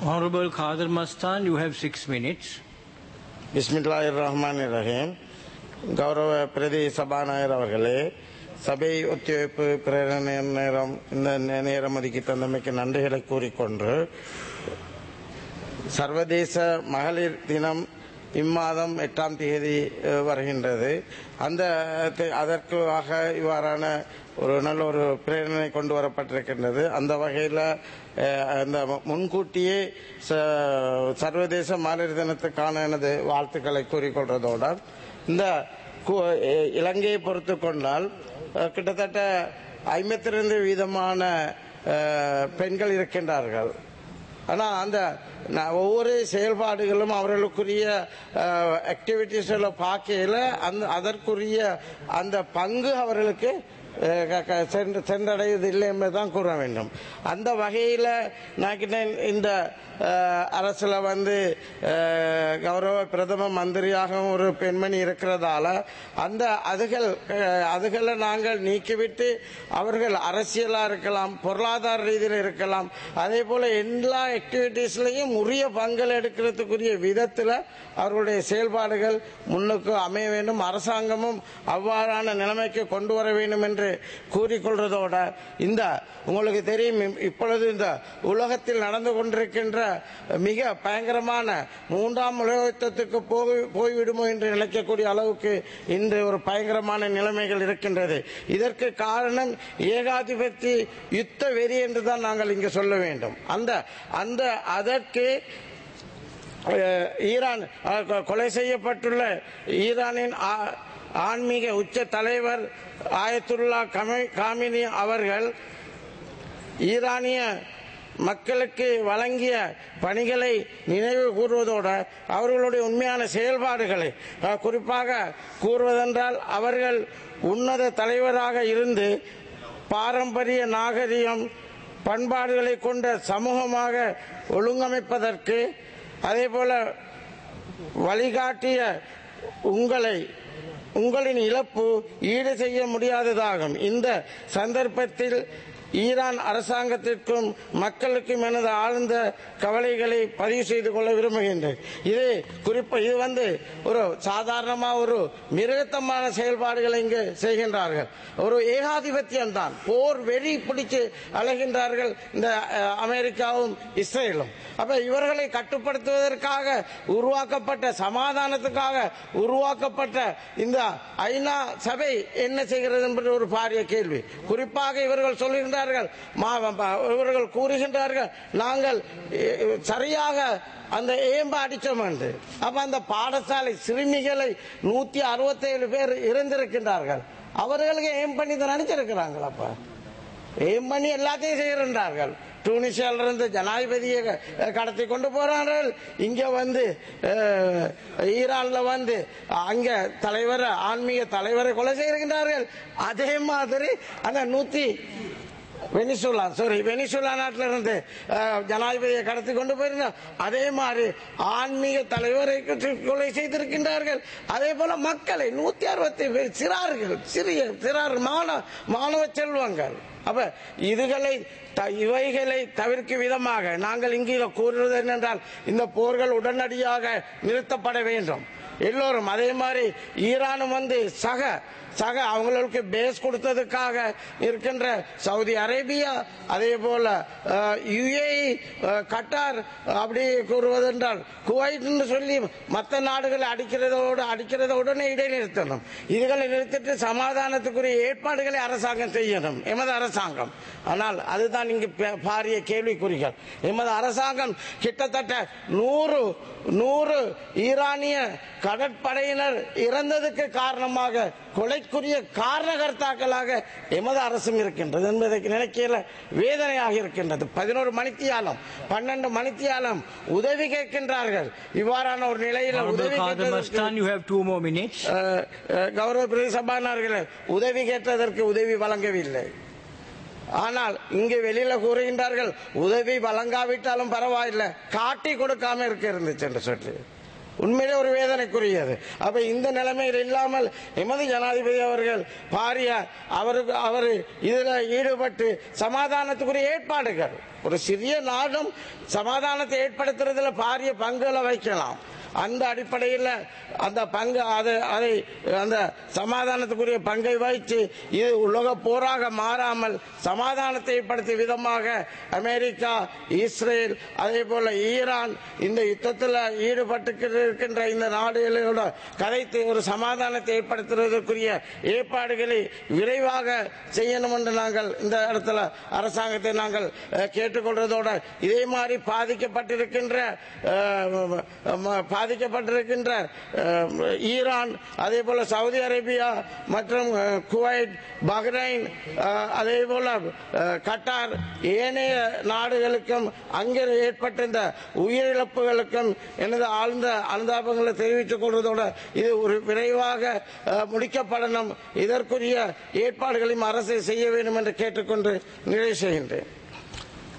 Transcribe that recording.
Honorable Khadir Mastan, you have six minutes. பிஸ்மில்லாஹிர் ரஹ்மான் ரஹீம் கௌரவ பிரதி சபாநாயகர் அவர்களே சபை ஒத்திவைப்பு பிரேரணை நேரம் இந்த நே- நேரம் ஒதுக்கி தந்தமைக்கு நன்றிகளை கூறிக்கொண்டு சர்வதேச மகளிர் தினம் இம்மாதம் எட்டாம் தேதி அஹ், வருகின்றது அந்த தி- அதற்காக இவ்வாறான ஒரு நல்ல ஒரு பிரேரணை கொண்டு வரப்பட்டிருக்கின்றது அந்த வகையில் அந்த முன்கூட்டியே ச- சர்வதேச மகளிர் தினத்துக்கான எனது வாழ்த்துக்களை கூறிக்கொள்றதோட இந்த கு- எ- இலங்கையை பொறுத்து கொண்டால் அஹ், கிட்டத்தட்ட ஐம்பத்தி ரெண்டு வீதமான அஹ், பெண்கள் இருக்கின்றார்கள் ஆனால் அந்த ந- ஒவ்வொரு செயல்பாடுகளும் அவர்களுக்குரிய ஆக்டிவிட்டிஸ்களை பார்க்கையில் அந்த அதற்குரிய அந்த பங்கு அவர்களுக்கு அஹ், க- க- சென்று சென்றடைவது இல்லை என்பதுதான் கூற வேண்டும் அந்த வகையில் நான் கிட்ட இந்த அஹ், அரசுல வந்து அஹ், கௌரவ பிரதம மந்திரியாக ஒரு பெண்மணி இருக்கிறதால அந்த அதுகள் அஹ், அதுகளை நாங்கள் நீக்கிவிட்டு அவர்கள் அரசியலா இருக்கலாம் பொருளாதார ரீதியில் இருக்கலாம் அதே போல எல்லா ஆக்டிவிட்டீஸ்லையும் உரிய பங்கள் எடுக்கிறதுக்குரிய விதத்தில் அவர்களுடைய செயல்பாடுகள் முன்னுக்கு அமைய வேண்டும் அரசாங்கமும் அவ்வாறான நிலைமைக்கு கொண்டு வர வேண்டும் என்று கூறிக்கொள்றதோட இந்த உங்களுக்கு தெரியும் இப்- இப்பொழுது இந்த உலகத்தில் நடந்து கொண்டிருக்கின்ற மிக பயங்கரமான மூன்றாம் உலக யுத்தத்துக்கு போய் போய்விடுமோ என்று நினைக்கக்கூடிய அளவுக்கு இன்று ஒரு பயங்கரமான நிலைமைகள் இருக்கின்றது இதற்கு காரணம் ஏகாதிபத்தி யுத்த வெறி என்று தான் நாங்கள் இங்கு சொல்ல வேண்டும் அந்த அந்த அதற்கு அஹ், ஈரான் அஹ், கொ- கொலை செய்யப்பட்டுள்ள ஈரானின் ஆ- ஆன்மீக உச்ச தலைவர் ஆயத்துல்லா கமை காமினி அவர்கள் ஈரானிய மக்களுக்கு வழங்கிய பணிகளை நினைவு கூறுவதோடு அவர்களுடைய உண்மையான செயல்பாடுகளை அஹ், குறிப்பாக கூறுவதென்றால் அவர்கள் உன்னத தலைவராக இருந்து பாரம்பரிய நாகரிகம் பண்பாடுகளை கொண்ட சமூகமாக ஒழுங்கமைப்பதற்கு அதேபோல வழிகாட்டிய உங்களை உங்களின் இழப்பு ஈடு செய்ய முடியாததாகும் இந்த சந்தர்ப்பத்தில் ஈரான் அரசாங்கத்திற்கும் மக்களுக்கும் எனது ஆழ்ந்த கவலைகளை பதிவு செய்து கொள்ள விரும்புகின்றேன் இது குறிப்பா இது வந்து ஒரு சாதாரணமா ஒரு மிருகத்தமான செயல்பாடுகளை இங்கு செய்கின்றார்கள் ஒரு ஏகாதிபத்தியம் தான் போர் வெறி பிடிச்சு அலைகின்றார்கள் இந்த அஹ், அமெரிக்காவும் இஸ்ரேலும் அப்ப இவர்களை கட்டுப்படுத்துவதற்காக உருவாக்கப்பட்ட சமாதானத்துக்காக உருவாக்கப்பட்ட இந்த ஐநா சபை என்ன செய்கிறது என்பது ஒரு பாரிய கேள்வி குறிப்பாக இவர்கள் சொல்லுகின்றார்கள் மா- ப- இவர்கள் கூறுகின்றார்கள் நாங்கள் எ, சரியாக அந்த ஏம்ப அடிச்சோம் என்று அப்ப அந்த பாடசாலை சிறுமிகளை நூத்தி அறுபத்தேழு பேர் இறந்திருக்கின்றார்கள் அவர்களுக்கு ஏம் பண்ணி தான் நினைச்சிருக்கிறாங்களா அப்ப ஏம் பண்ணி எல்லாத்தையும் செய்கின்றார்கள் டூனிசியால இருந்து ஜனாதிபதியை அஹ், கடத்தி கொண்டு போறார்கள் இங்க வந்து அஹ், ஈரான்ல வந்து அங்க தலைவர் ஆன்மீக தலைவரை கொலை செய்கின்றார்கள் அதே மாதிரி அந்த நூத்தி வெனிசுலா சாரி வெனிசுலா நாட்டில இருந்து அஹ், ஜனாதிபதியை கடத்தி கொண்டு போயிருந்தார் அதே மாதிரி ஆன்மீக தலைவரை கொ- கொலை செய்திருக்கின்றார்கள் அதே போல மக்களை நூத்தி அறுபத்தி பேர் சிறார்கள் சிறிய சிறார் மாணவ மாணவ செல்வங்கள் அப்ப இதுகளை த- இவைகளை தவிர்க்கும் விதமாக நாங்கள் இங்கே கூறுவது என்னென்றால் இந்த போர்கள் உடனடியாக நிறுத்தப்பட வேண்டும் எல்லோரும் அதே மாதிரி ஈரானும் வந்து சக சக அவங்களுக்கு பேஸ் கொடுத்ததுக்காக இருக்கின்ற சவுதி அரேபியா அதே போல யுஏஇ கட்டார் அப்படி கூறுவதென்றால் குவைட்னு சொல்லி மற்ற நாடுகளை அடிக்கிறதோடு அடிக்கிறத உடனே இடைநிறுத்தணும் இதுகளை நிறுத்திட்டு சமாதானத்துக்குரிய ஏற்பாடுகளை அரசாங்கம் செய்யணும் எமது அரசாங்கம் ஆனால் அதுதான் இங்கு பே- பாரிய கேள்விக்குறிகள் எமது அரசாங்கம் கிட்டத்தட்ட நூறு நூறு ஈரானிய கடற்படையினர் இறந்ததுக்கு காரணமாக கொலைக்குரிய காரணகர்த்தாக்களாக எமது அரசும் இருக்கின்றது என்பதை நினைக்கல வேதனையாக இருக்கின்றது பதினோரு மணித்தியாலம் பன்னெண்டு மணித்தியாலம் உதவி கேட்கின்றார்கள் இவ்வாறான ஒரு நிலையில் Honorable உதவி Khadir கேட்டதற்கு Mastan, you have two more minutes. அஹ், அஹ், கௌரவ பிரதி சபாநாயகர்களே உதவி கேட்டதற்கு உதவி வழங்கவில்லை ஆனால் இங்கு வெளியில கூறுகின்றார்கள் உதவி வழங்காவிட்டாலும் பரவாயில்லை காட்டி கொடுக்காம இருக்க இருந்துச்சு என்று சொல்லி உண்மையிலே ஒரு வேதனைக்குரியது அப்ப இந்த நிலைமையில் இல்லாமல் எமது ஜனாதிபதி அவர்கள் பாரிய அவருக்கு அவர் இதுல ஈடுபட்டு சமாதானத்துக்குரிய ஏற்பாடுகள் ஒரு சிறிய நாடும் சமாதானத்தை ஏற்படுத்துறதுல பாரிய பங்குகளை வைக்கலாம் அந்த அடிப்படையில் அந்த பங்கு அதை அதை அந்த சமாதானத்துக்குரிய பங்கை வைத்து இது உலக போராக மாறாமல் சமாதானத்தை ஏற்படுத்திய விதமாக அமெரிக்கா இஸ்ரேல் அதே போல ஈரான் இந்த யுத்தத்தில் ஈடுபட்டு இருக்கின்ற இந்த நாடுகளோட கதைத்து ஒரு சமாதானத்தை ஏற்படுத்துவதற்குரிய ஏற்பாடுகளை விரைவாக செய்யணும் என்று நாங்கள் இந்த இடத்துல அரசாங்கத்தை நாங்கள் அஹ், கேட்டுக்கொள்றதோட இதே மாதிரி பாதிக்கப்பட்டிருக்கின்ற அஹ், ம- பாதிக்கப்பட்டிருக்கின்ற அஹ், ஈரான் அதே போல சவுதி அரேபியா மற்றும் அஹ், குவைத் பஹ்ரைன் அஹ், அதே போல அஹ், கட்டார் ஏனைய நாடுகளுக்கும் அங்கே ஏற்பட்ட இந்த உயிரிழப்புகளுக்கும் எனது ஆழ்ந்த அனுதாபங்களை தெரிவித்துக் கொள்வதோட இது ஒரு விரைவாக அஹ், முடிக்கப்படணும் இதற்குரிய ஏற்பாடுகளையும் அரசு செய்ய வேண்டும் என்று கேட்டுக்கொண்டு நிறைவு செய்கின்றேன்